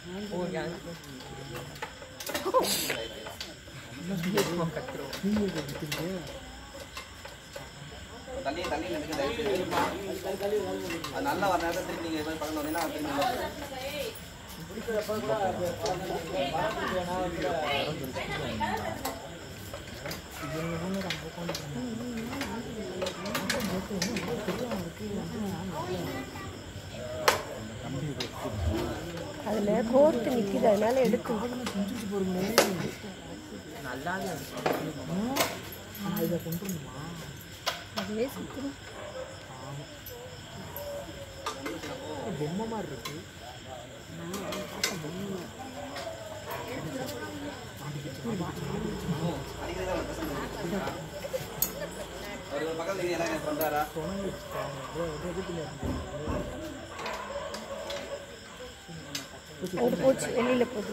தண்ணி தண்ணி நினைக்க தயவு செய்து. அது நல்லா வர நேரத்தில் திருப்பி நீங்கள் போய் பக்கத்தில் வந்தீங்கன்னா திரும்பி நல்லா இருக்கும். அதுல கோர்த்து நிக்குது அதனால எடுத்து அதுவே சுத்தம் அடிக்கிறதே ஒரு பிரச்சனை. அவர் ஒரு பக்கத்தில் நீங்க எல்லாம் பண்றாரா அங்க போச்சு வெளியில போகுது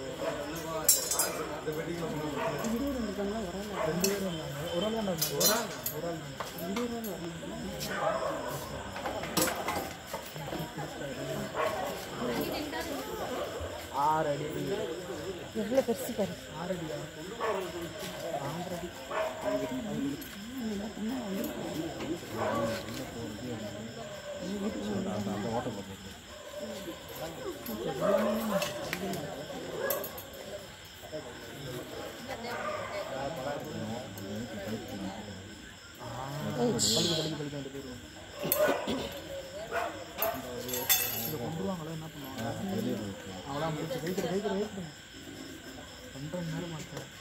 ஆறு அடி எவ்வளவு பெருசு பாரு ஆறு அடியா இதை கொண்டுருவாங்களா என்ன பண்ணுவாங்க அவ்வளோ முடிச்சு வைக்கிற வைக்கிற வைக்கிறேன் ரெண்டரை மணி நேரம் மாட்டேன்